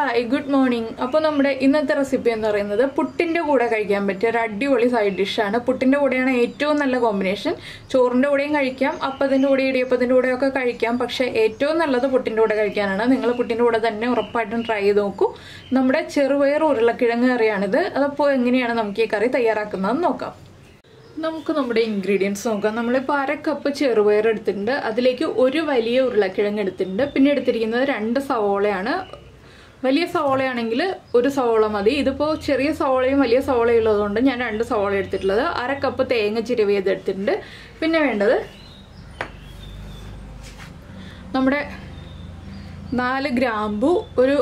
hi good morning അപ്പോൾ നമ്മുടെ ഇന്നത്തെ റെസിപ്പി എന്ന് പറയുന്നത് പുട്ടിൻ്റെ കൂടെ കഴിക്കാൻ പറ്റിയ ഒരു അടിപൊളി സൈഡ് ഡിഷാണ് പുട്ടിൻ്റെ കൂടെയാണ് ഏറ്റവും നല്ല കോമ്പിനേഷൻ ചോറിൻ്റെ കൂടെയും കഴിക്കാം അപ്പത്തിൻ്റെ കൂടെ ഇടിയപ്പത്തിൻ്റെ കൂടെയൊക്കെ കഴിക്കാം പക്ഷേ ഏറ്റവും നല്ലത് പുട്ടിൻ്റെ കൂടെ കഴിക്കാനാണ് നിങ്ങൾ പുട്ടിൻ്റെ കൂടെ തന്നെ ഉറപ്പായിട്ടും ട്രൈ ചെയ്ത് നോക്കൂ നമ്മുടെ ചെറുപയർ ഉരുളക്കിഴങ്ങ് കറിയാണിത് അതപ്പോൾ എങ്ങനെയാണ് നമുക്ക് ഈ കറി തയ്യാറാക്കുന്നതെന്ന് നോക്കാം നമുക്ക് നമ്മുടെ ഇൻഗ്രീഡിയൻസ് നോക്കാം നമ്മളിപ്പോൾ അര കപ്പ് ചെറുപയർ എടുത്തിട്ടുണ്ട് അതിലേക്ക് ഒരു വലിയ ഉരുളക്കിഴങ്ങ് എടുത്തിട്ടുണ്ട് പിന്നെ എടുത്തിരിക്കുന്നത് രണ്ട് സവോളയാണ് വലിയ സവോളയാണെങ്കിൽ ഒരു സവോള മതി ഇതിപ്പോൾ ചെറിയ സവോളയും വലിയ സവോളയും ഉള്ളതുകൊണ്ട് ഞാൻ രണ്ട് സവോള എടുത്തിട്ടുള്ളത് അര കപ്പ് തേങ്ങ ചിരവിയത് എടുത്തിട്ടുണ്ട് പിന്നെ വേണ്ടത് നമ്മുടെ നാല് ഗ്രാമ്പു ഒരു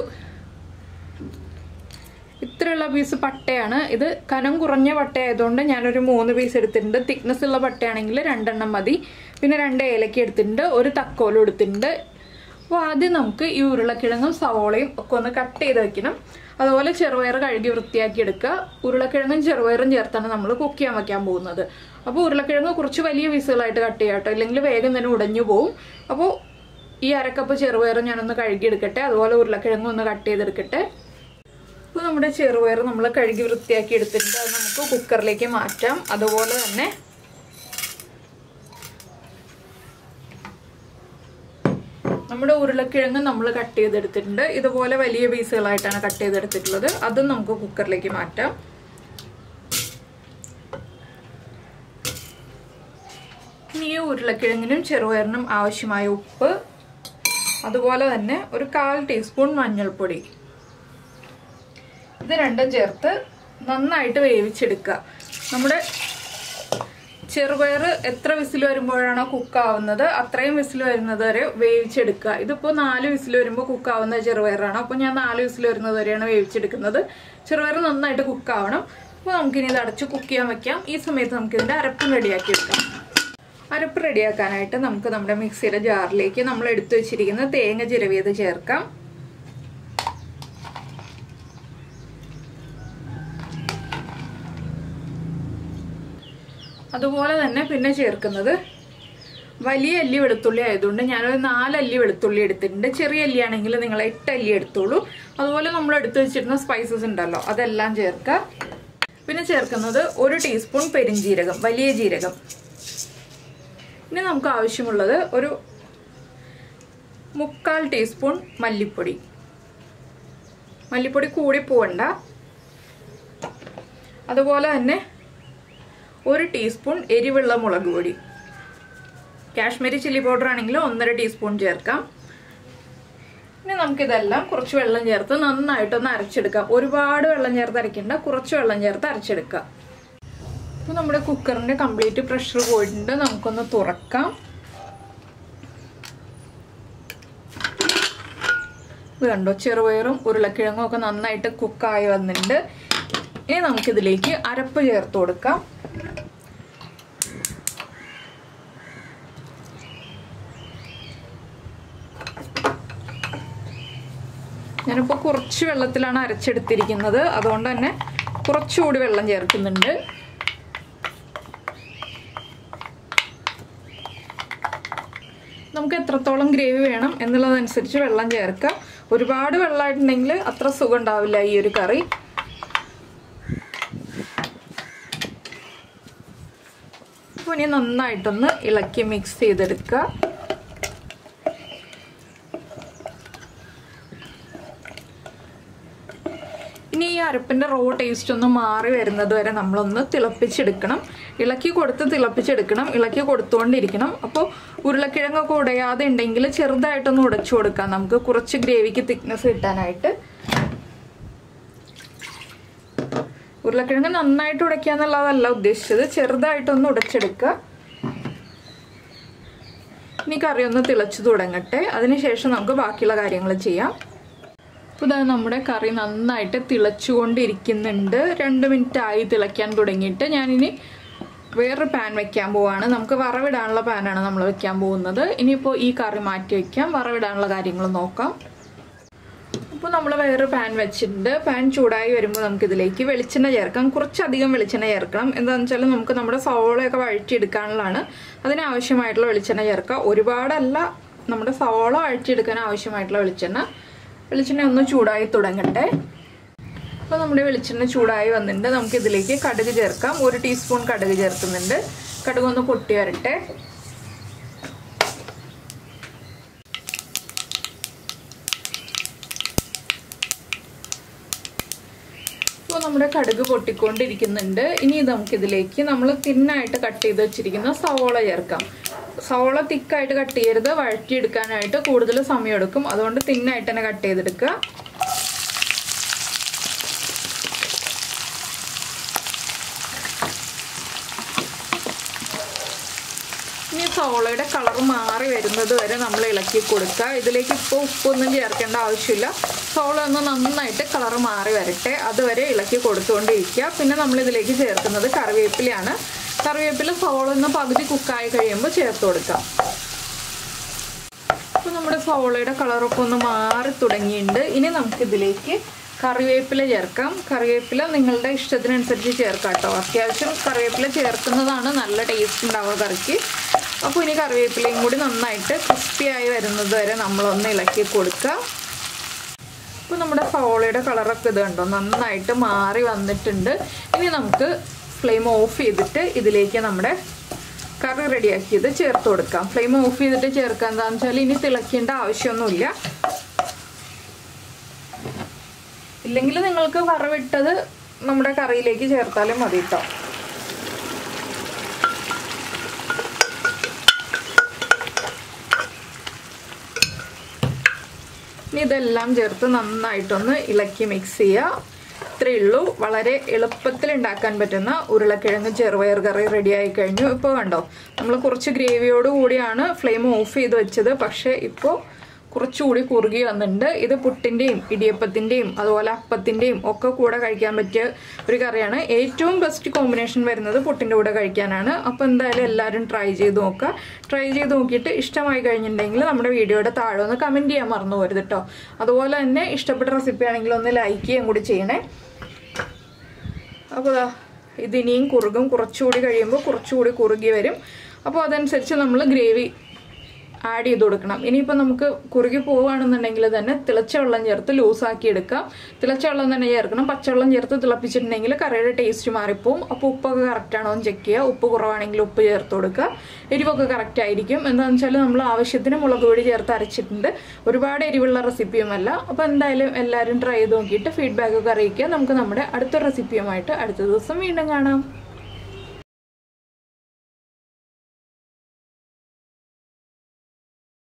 ഇത്രയുള്ള പീസ് പട്ടയാണ് ഇത് കനം കുറഞ്ഞ പട്ടയായതുകൊണ്ട് ഞാനൊരു മൂന്ന് പീസ് എടുത്തിട്ടുണ്ട് തിക്നെസ് ഉള്ള പട്ടയാണെങ്കിൽ രണ്ടെണ്ണം മതി പിന്നെ രണ്ട് ഏലക്ക എടുത്തിട്ടുണ്ട് ഒരു തക്കോലും എടുത്തിട്ടുണ്ട് അപ്പോൾ ആദ്യം നമുക്ക് ഈ ഉരുളക്കിഴങ്ങും സവോളയും ഒക്കെ ഒന്ന് കട്ട് ചെയ്ത് വെക്കണം അതുപോലെ ചെറുപയർ കഴുകി വൃത്തിയാക്കി എടുക്കുക ഉരുളക്കിഴങ്ങും ചെറുപയറും ചേർത്താണ് നമ്മൾ കുക്ക് ചെയ്യാൻ വെക്കാൻ പോകുന്നത് അപ്പോൾ ഉരുളക്കിഴങ്ങ് കുറച്ച് വലിയ പീസുകളായിട്ട് കട്ട് ചെയ്യാം കേട്ടോ ഇല്ലെങ്കിൽ വേഗം തന്നെ ഉടഞ്ഞു പോവും അപ്പോൾ ഈ അരക്കപ്പ് ചെറുപയറും ഞാനൊന്ന് കഴുകിയെടുക്കട്ടെ അതുപോലെ ഉരുളക്കിഴങ്ങും ഒന്ന് കട്ട് ചെയ്തെടുക്കട്ടെ ഇപ്പോൾ നമ്മുടെ ചെറുപയർ നമ്മൾ കഴുകി വൃത്തിയാക്കി എടുത്തിട്ടുണ്ട് അത് നമുക്ക് കുക്കറിലേക്ക് മാറ്റാം അതുപോലെ തന്നെ നമ്മുടെ ഉരുളക്കിഴങ്ങ് നമ്മൾ കട്ട് ചെയ്തെടുത്തിട്ടുണ്ട് ഇതുപോലെ വലിയ പീസുകളായിട്ടാണ് കട്ട് ചെയ്തെടുത്തിട്ടുള്ളത് അതും നമുക്ക് കുക്കറിലേക്ക് മാറ്റാം ഇനി ഈ ഉരുളക്കിഴങ്ങിനും ചെറുപയറിനും ആവശ്യമായ ഉപ്പ് അതുപോലെ തന്നെ ഒരു കാൽ ടീസ്പൂൺ മഞ്ഞൾപ്പൊടി ഇത് രണ്ടും ചേർത്ത് നന്നായിട്ട് വേവിച്ചെടുക്കുക നമ്മുടെ ചെറുപയർ എത്ര വിസിൽ വരുമ്പോഴാണോ കുക്കാവുന്നത് അത്രയും വിസിൽ വരുന്നത് വരെ വേവിച്ചെടുക്കുക ഇതിപ്പോൾ നാല് വിസിൽ വരുമ്പോൾ കുക്കാവുന്ന ചെറുപയറാണ് അപ്പോൾ ഞാൻ നാല് വിസിൽ വരുന്നത് വരെയാണ് വേവിച്ചെടുക്കുന്നത് ചെറുപയർ നന്നായിട്ട് കുക്കാവണം അപ്പോൾ നമുക്കിനി ഇത് അടച്ച് കുക്ക് ചെയ്യാൻ വെക്കാം ഈ സമയത്ത് നമുക്കിതിൻ്റെ അരപ്പും റെഡിയാക്കി വെക്കാം അരപ്പ് റെഡിയാക്കാനായിട്ട് നമുക്ക് നമ്മുടെ മിക്സിയുടെ ജാറിലേക്ക് നമ്മൾ എടുത്തു വെച്ചിരിക്കുന്ന തേങ്ങ ചിരവിയത് ചേർക്കാം അതുപോലെ തന്നെ പിന്നെ ചേർക്കുന്നത് വലിയ അല്ലി വെളുത്തുള്ളി ആയതുകൊണ്ട് ഞാനൊരു നാലല്ലി വെളുത്തുള്ളി എടുത്തിട്ടുണ്ട് ചെറിയ അല്ലി ആണെങ്കിൽ നിങ്ങൾ എട്ട് അല്ലി എടുത്തോളൂ അതുപോലെ നമ്മൾ എടുത്തു വെച്ചിരുന്ന സ്പൈസസ് ഉണ്ടല്ലോ അതെല്ലാം ചേർക്കുക പിന്നെ ചേർക്കുന്നത് ഒരു ടീസ്പൂൺ പെരിഞ്ജീരകം വലിയ ജീരകം ഇനി നമുക്ക് ആവശ്യമുള്ളത് ഒരു മുക്കാൽ ടീസ്പൂൺ മല്ലിപ്പൊടി മല്ലിപ്പൊടി കൂടി പോവണ്ട അതുപോലെ തന്നെ ഒരു ടീസ്പൂൺ എരിവുള്ള മുളക് പൊടി കാശ്മീരി ചില്ലി പൗഡർ ആണെങ്കിൽ ഒന്നര ടീസ്പൂൺ ചേർക്കാം ഇനി നമുക്കിതെല്ലാം കുറച്ച് വെള്ളം ചേർത്ത് നന്നായിട്ടൊന്ന് അരച്ചെടുക്കാം ഒരുപാട് വെള്ളം ചേർത്ത് അരയ്ക്കേണ്ട കുറച്ച് വെള്ളം ചേർത്ത് അരച്ചെടുക്കാം ഇപ്പോൾ നമ്മുടെ കുക്കറിൻ്റെ കംപ്ലീറ്റ് പ്രഷർ പോയിട്ടുണ്ട് നമുക്കൊന്ന് തുറക്കാം ഇത് കണ്ടോ ചെറുപയറും ഉരുളക്കിഴങ്ങും ഒക്കെ നന്നായിട്ട് കുക്കായി വന്നിട്ടുണ്ട് ഇനി നമുക്കിതിലേക്ക് അരപ്പ് ചേർത്ത് കൊടുക്കാം ഞാനിപ്പോൾ കുറച്ച് വെള്ളത്തിലാണ് അരച്ചെടുത്തിരിക്കുന്നത് അതുകൊണ്ട് തന്നെ കുറച്ചുകൂടി വെള്ളം ചേർക്കുന്നുണ്ട് നമുക്ക് എത്രത്തോളം ഗ്രേവി വേണം എന്നുള്ളതനുസരിച്ച് വെള്ളം ചേർക്കാം ഒരുപാട് വെള്ളമായിട്ടുണ്ടെങ്കിൽ അത്ര സുഖം ഉണ്ടാവില്ല ഈ ഒരു കറി അപ്പോൾ ഇനി നന്നായിട്ടൊന്ന് ഇളക്കി മിക്സ് ചെയ്തെടുക്കുക ഇനി ഈ അരപ്പിൻ്റെ റോ ടേസ്റ്റ് ഒന്ന് മാറി വരുന്നത് വരെ നമ്മളൊന്ന് തിളപ്പിച്ചെടുക്കണം ഇളക്കി കൊടുത്ത് തിളപ്പിച്ചെടുക്കണം ഇളക്കി കൊടുത്തുകൊണ്ടിരിക്കണം അപ്പോൾ ഉരുളക്കിഴങ്ങൊക്കെ ഉടയാതെ ഉണ്ടെങ്കിൽ ചെറുതായിട്ടൊന്ന് ഉടച്ചു കൊടുക്കാം നമുക്ക് കുറച്ച് ഗ്രേവിക്ക് തിക്നെസ് കിട്ടാനായിട്ട് ഉരുളക്കിഴങ്ങ് നന്നായിട്ട് ഉടയ്ക്കുക എന്നുള്ളതല്ല ഉദ്ദേശിച്ചത് ചെറുതായിട്ടൊന്ന് ഉടച്ചെടുക്കുക ഇനി കറി ഒന്ന് തിളച്ചു തുടങ്ങട്ടെ അതിനുശേഷം നമുക്ക് ബാക്കിയുള്ള കാര്യങ്ങൾ ചെയ്യാം അപ്പോൾ ഇതാ നമ്മുടെ കറി നന്നായിട്ട് തിളച്ചുകൊണ്ടിരിക്കുന്നുണ്ട് രണ്ട് മിനിറ്റ് ആയി തിളയ്ക്കാൻ തുടങ്ങിയിട്ട് ഞാനിനി വേറൊരു പാൻ വെക്കാൻ പോവാണ് നമുക്ക് വറവിടാനുള്ള പാനാണ് നമ്മൾ വെക്കാൻ പോകുന്നത് ഇനിയിപ്പോൾ ഈ കറി മാറ്റി വയ്ക്കാം വറവിടാനുള്ള കാര്യങ്ങൾ നോക്കാം അപ്പോൾ നമ്മൾ വേറൊരു പാൻ വെച്ചിട്ടുണ്ട് പാൻ ചൂടായി വരുമ്പോൾ നമുക്കിതിലേക്ക് വെളിച്ചെണ്ണ ചേർക്കാം കുറച്ചധികം വെളിച്ചെണ്ണ ചേർക്കണം എന്താണെന്ന് വെച്ചാൽ നമുക്ക് നമ്മുടെ സവോളയൊക്കെ വഴറ്റിയെടുക്കാനുള്ളതാണ് അതിനാവശ്യമായിട്ടുള്ള വെളിച്ചെണ്ണ ചേർക്കുക ഒരുപാടല്ല നമ്മുടെ സവോള വഴറ്റിയെടുക്കാൻ ആവശ്യമായിട്ടുള്ള വെളിച്ചെണ്ണ വെളിച്ചെണ്ണ ഒന്ന് ചൂടായി തുടങ്ങട്ടെ അപ്പോൾ നമ്മുടെ വെളിച്ചെണ്ണ ചൂടായി വന്നിട്ടുണ്ട് നമുക്ക് ഇതിലേക്ക് കടുക് ചേർക്കാം ഒരു ടീസ്പൂൺ കടുക് ചേർക്കുന്നുണ്ട് കടുക് ഒന്ന് പൊട്ടി വരട്ടെ ഇപ്പോൾ നമ്മുടെ കടുക് പൊട്ടിക്കൊണ്ടിരിക്കുന്നുണ്ട് ഇനി നമുക്കിതിലേക്ക് നമ്മൾ തിന്നായിട്ട് കട്ട് ചെയ്ത് വെച്ചിരിക്കുന്ന സവോള ചേർക്കാം സവോള തിക്കായിട്ട് കട്ട് ചെയ്യരുത് വഴറ്റിയെടുക്കാനായിട്ട് കൂടുതൽ സമയം എടുക്കും അതുകൊണ്ട് തിന്നായിട്ട് തന്നെ കട്ട് ചെയ്തെടുക്കുക ഇനി സവോളയുടെ കളർ മാറി വരുന്നത് വരെ നമ്മൾ ഇളക്കി കൊടുക്കുക ഇതിലേക്ക് ഇപ്പോൾ ഉപ്പൊന്നും ചേർക്കേണ്ട ആവശ്യമില്ല സവോള ഒന്ന് നന്നായിട്ട് കളർ മാറി വരട്ടെ അതുവരെ ഇളക്കി കൊടുത്തുകൊണ്ടിരിക്കുക പിന്നെ നമ്മൾ ഇതിലേക്ക് ചേർക്കുന്നത് കറിവേപ്പിലയാണ് കറിവേപ്പില സവോള ഒന്ന് പകുതി കുക്കായി കഴിയുമ്പോൾ ചേർത്ത് കൊടുക്കാം അപ്പോൾ നമ്മുടെ സവോളയുടെ കളറൊക്കെ ഒന്ന് മാറി തുടങ്ങിയിട്ടുണ്ട് ഇനി നമുക്കിതിലേക്ക് കറിവേപ്പില ചേർക്കാം കറിവേപ്പില നിങ്ങളുടെ ഇഷ്ടത്തിനനുസരിച്ച് ചേർക്കാം കേട്ടോ അത്യാവശ്യം കറിവേപ്പില ചേർക്കുന്നതാണ് നല്ല ടേസ്റ്റ് ഉണ്ടാവുക കറിക്ക് അപ്പോൾ ഇനി കറിവേപ്പിലയും കൂടി നന്നായിട്ട് ക്രിസ്പിയായി വരുന്നത് വരെ നമ്മളൊന്ന് ഇളക്കി കൊടുക്കുക അപ്പോൾ നമ്മുടെ സവോളയുടെ കളറൊക്കെ ഇത് കണ്ടോ നന്നായിട്ട് മാറി വന്നിട്ടുണ്ട് ഇനി നമുക്ക് ഫ്ലെയിം ഓഫ് ചെയ്തിട്ട് ഇതിലേക്ക് നമ്മുടെ കറി റെഡിയാക്കിയത് ചേർത്ത് കൊടുക്കാം ഫ്ലെയിം ഓഫ് ചെയ്തിട്ട് ചേർക്കുക എന്താണെന്ന് വെച്ചാൽ ഇനി തിളയ്ക്കേണ്ട ആവശ്യമൊന്നുമില്ല ഇല്ലെങ്കിൽ നിങ്ങൾക്ക് വറവിട്ടത് നമ്മുടെ കറിയിലേക്ക് ചേർത്താലും മതി കേട്ടോ ഇനി ഇതെല്ലാം ചേർത്ത് നന്നായിട്ടൊന്ന് ഇളക്കി മിക്സ് ചെയ്യുക ഇത്രയേ ഉള്ളൂ വളരെ എളുപ്പത്തിൽ ഉണ്ടാക്കാൻ പറ്റുന്ന ഉരുളക്കിഴങ്ങ് ചെറുപയർ കറി റെഡി ആയി കഴിഞ്ഞു ഇപ്പോൾ കണ്ടോ നമ്മൾ കുറച്ച് ഗ്രേവിയോട് കൂടിയാണ് ഫ്ലെയിം ഓഫ് ചെയ്ത് വെച്ചത് പക്ഷേ ഇപ്പോൾ കുറച്ചുകൂടി കുറുകി വന്നിട്ടുണ്ട് ഇത് പുട്ടിൻ്റെയും ഇടിയപ്പത്തിൻ്റെയും അതുപോലെ അപ്പത്തിൻ്റെയും ഒക്കെ കൂടെ കഴിക്കാൻ പറ്റിയ ഒരു കറിയാണ് ഏറ്റവും ബെസ്റ്റ് കോമ്പിനേഷൻ വരുന്നത് പുട്ടിൻ്റെ കൂടെ കഴിക്കാനാണ് അപ്പോൾ എന്തായാലും എല്ലാവരും ട്രൈ ചെയ്ത് നോക്കുക ട്രൈ ചെയ്ത് നോക്കിയിട്ട് ഇഷ്ടമായി കഴിഞ്ഞിട്ടുണ്ടെങ്കിൽ നമ്മുടെ വീഡിയോയുടെ താഴെ ഒന്ന് കമൻറ്റ് ചെയ്യാൻ മറന്നു പോരുത് കേട്ടോ അതുപോലെ തന്നെ ഇഷ്ടപ്പെട്ട റെസിപ്പി ആണെങ്കിൽ ഒന്ന് ലൈക്ക് ചെയ്യുകയും കൂടി ചെയ്യണേ അപ്പോൾ ഇതിനിയും കുറുകും കുറച്ചുകൂടി കഴിയുമ്പോൾ കുറച്ചുകൂടി കുറുകി വരും അപ്പോൾ അതനുസരിച്ച് നമ്മൾ ഗ്രേവി ആഡ് ചെയ്ത് കൊടുക്കണം ഇനിയിപ്പോൾ നമുക്ക് കുറുകി പോവുകയാണെന്നുണ്ടെങ്കിൽ തന്നെ തിളച്ച വെള്ളം ചേർത്ത് ലൂസാക്കി എടുക്കാം തിളച്ച വെള്ളം തന്നെ ചേർക്കണം പച്ചവെള്ളം ചേർത്ത് തിളപ്പിച്ചിട്ടുണ്ടെങ്കിൽ കറിയുടെ ടേസ്റ്റ് മാറിപ്പോവും അപ്പോൾ ഉപ്പൊക്കെ കറക്റ്റ് ആണോ എന്ന് ചെക്ക് ചെയ്യുക ഉപ്പ് കുറവാണെങ്കിൽ ഉപ്പ് ചേർത്ത് കൊടുക്കുക എരിവൊക്കെ കറക്റ്റ് ആയിരിക്കും എന്താണെന്ന് വെച്ചാൽ നമ്മൾ ആവശ്യത്തിന് മുളക് പൊടി ചേർത്ത് അരച്ചിട്ടുണ്ട് ഒരുപാട് എരിവുള്ള റെസിപ്പിയുമല്ല അപ്പോൾ എന്തായാലും എല്ലാവരും ട്രൈ ചെയ്ത് നോക്കിയിട്ട് ഫീഡ്ബാക്ക് ഒക്കെ അറിയിക്കുക നമുക്ക് നമ്മുടെ അടുത്ത റെസിപ്പിയുമായിട്ട് അടുത്ത ദിവസം വീണ്ടും കാണാം